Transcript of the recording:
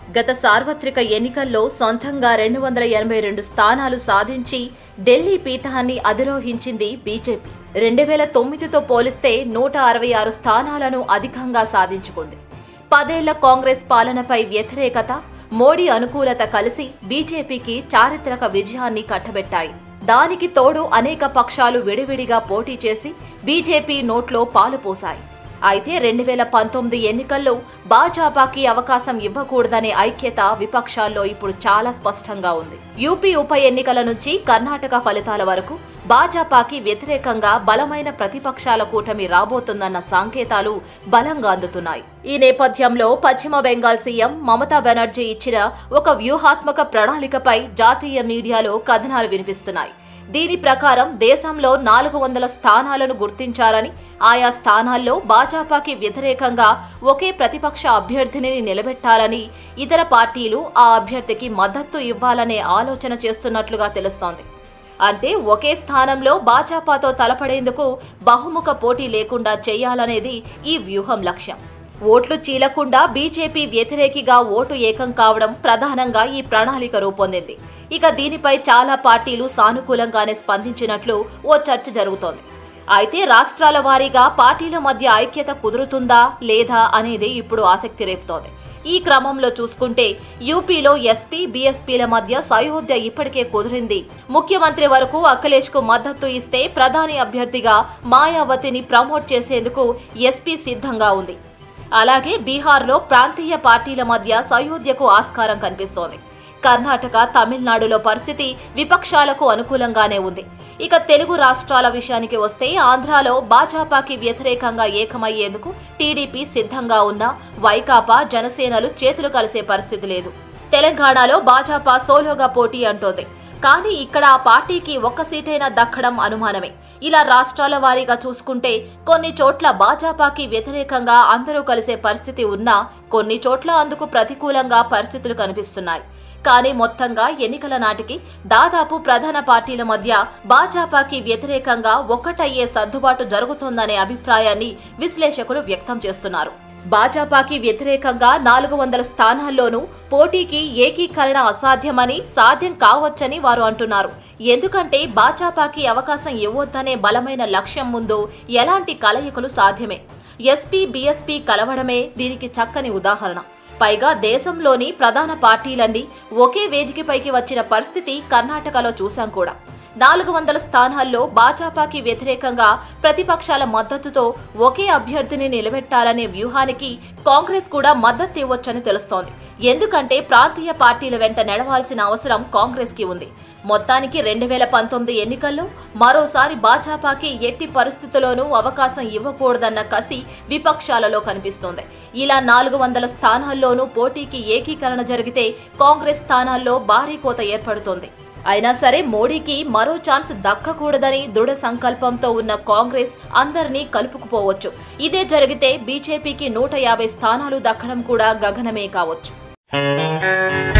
గత సార్వత్రిక ఎన్నికల్లో సొంతంగా రెండు వందల ఎనభై రెండు స్థానాలు సాధించి ఢిల్లీ పీఠాన్ని అధిరోహించింది బీజేపీ రెండు వేల తొమ్మిదితో పోలిస్తే నూట అరవై ఆరు స్థానాలను అధికంగా సాధించుకుంది పదేళ్ల కాంగ్రెస్ పాలనపై వ్యతిరేకత మోడీ అనుకూలత కలిసి బీజేపీకి చారిత్రక విజయాన్ని కట్టబెట్టాయి దానికి తోడు అనేక పక్షాలు విడివిడిగా పోటీ చేసి బీజేపీ నోట్లో పాలు పోశాయి అయితే రెండు వేల పంతొమ్మిది ఎన్నికల్లో భాజపాకి అవకాశం ఇవ్వకూడదనే ఐక్యత విపక్షాల్లో ఇప్పుడు చాలా స్పష్టంగా ఉంది యూపీ ఉప ఎన్నికల నుంచి కర్ణాటక ఫలితాల వరకు భాజపాకి వ్యతిరేకంగా బలమైన ప్రతిపక్షాల కూటమి రాబోతుందన్న సంకేతాలు బలంగా అందుతున్నాయి ఈ నేపథ్యంలో పశ్చిమ బెంగాల్ సీఎం మమతా బెనర్జీ ఇచ్చిన ఒక వ్యూహాత్మక ప్రణాళికపై జాతీయ మీడియాలో కథనాలు వినిపిస్తున్నాయి దీని ప్రకారం దేశంలో నాలుగు వందల స్థానాలను గుర్తించారని ఆయా స్థానాల్లో భాజపాకి వ్యతిరేకంగా ఒకే ప్రతిపక్ష అభ్యర్థిని నిలబెట్టాలని ఇతర పార్టీలు ఆ అభ్యర్థికి మద్దతు ఇవ్వాలనే ఆలోచన చేస్తున్నట్లుగా తెలుస్తోంది అంటే ఒకే స్థానంలో భాజపాతో తలపడేందుకు బహుముఖ పోటీ లేకుండా చేయాలనేది ఈ వ్యూహం లక్ష్యం ఓట్లు చీలకుండా బీజేపీ వ్యతిరేకిగా ఓటు ఏకం కావడం ప్రధానంగా ఈ ప్రణాళిక రూపొందింది ఇక దీనిపై చాలా పార్టీలు సానుకూలంగానే స్పందించినట్లు ఓ చర్చ జరుగుతోంది అయితే రాష్ట్రాల వారీగా పార్టీల మధ్య ఐక్యత కుదురుతుందా లేదా అనేది ఇప్పుడు ఆసక్తి రేపుతోంది ఈ క్రమంలో చూసుకుంటే యూపీలో ఎస్పీ బీఎస్పీల మధ్య సయోధ్య ఇప్పటికే కుదిరింది ముఖ్యమంత్రి వరకు అఖిలేష్ కు మద్దతు ఇస్తే ప్రధాని అభ్యర్థిగా మాయావతిని ప్రమోట్ చేసేందుకు ఎస్పీ సిద్ధంగా ఉంది అలాగే బీహార్లో ప్రాంతీయ పార్టీల మధ్య సయోధ్యకు ఆస్కారం కనిపిస్తోంది కర్ణాటక తమిళనాడులో పరిస్థితి విపక్షాలకు అనుకూలంగానే ఉంది ఇక తెలుగు రాష్ట్రాల విషయానికి వస్తే ఆంధ్రాలో భాజపాకి వ్యతిరేకంగా ఏకమయ్యేందుకు టీడీపీ సిద్ధంగా ఉన్న వైకాపా జనసేనలు చేతులు కలిసే పరిస్థితి లేదు తెలంగాణలో భాజపా సోలోగా పోటీ అంటోంది కానీ ఇక్కడ ఆ పార్టీకి ఒక్క సీటైనా దక్కడం అనుమానమే ఇలా రాష్ట్రాల వారీగా చూసుకుంటే కొన్ని చోట్ల భాజపాకి వ్యతిరేకంగా అందరూ కలిసే పరిస్థితి ఉన్నా కొన్ని చోట్ల అందుకు ప్రతికూలంగా పరిస్థితులు కనిపిస్తున్నాయి కానీ మొత్తంగా ఎన్నికల నాటికి దాదాపు ప్రధాన పార్టీల మధ్య భాజపాకి వ్యతిరేకంగా ఒక్కటయ్యే సర్దుబాటు జరుగుతోందనే అభిప్రాయాన్ని విశ్లేషకులు వ్యక్తం చేస్తున్నారు భాజపాకి వ్యతిరేకంగా నాలుగు వందల స్థానాల్లోనూ పోటీకి ఏకీకరణ అసాధ్యమని సాధ్యం కావచ్చని వారు అంటున్నారు ఎందుకంటే భాజపాకి అవకాశం ఇవ్వొద్దనే బలమైన లక్ష్యం ముందు ఎలాంటి కలయికలు సాధ్యమే ఎస్పీ బీఎస్పీ కలవడమే దీనికి చక్కని ఉదాహరణ పైగా దేశంలోని ప్రధాన పార్టీలన్నీ ఒకే వేదికపైకి వచ్చిన పరిస్థితి కర్ణాటకలో చూశాం కూడా నాలుగు వందల స్థానాల్లో భాజపాకి వ్యతిరేకంగా ప్రతిపక్షాల మద్దతుతో ఒకే అభ్యర్థిని నిలబెట్టాలనే వ్యూహానికి కాంగ్రెస్ కూడా మద్దతు ఇవ్వొచ్చని తెలుస్తోంది ఎందుకంటే ప్రాంతీయ పార్టీల వెంట నడవాల్సిన అవసరం కాంగ్రెస్ కి ఉంది మొత్తానికి రెండు వేల పంతొమ్మిది ఎన్నికల్లో మరోసారి భాజపాకి ఎట్టి పరిస్థితుల్లోనూ అవకాశం ఇవ్వకూడదన్న కసి విపక్షాలలో కనిపిస్తోంది ఇలా నాలుగు వందల స్థానాల్లోనూ పోటీకి ఏకీకరణ జరిగితే కాంగ్రెస్ స్థానాల్లో భారీ కోత ఏర్పడుతోంది అయినా సరే మోడీకి మరో ఛాన్స్ దక్కకూడదని దృఢ సంకల్పంతో ఉన్న కాంగ్రెస్ అందరినీ కలుపుకుపోవచ్చు ఇదే జరిగితే బీజేపీకి నూట యాభై స్థానాలు దక్కడం కూడా గగనమే కావచ్చు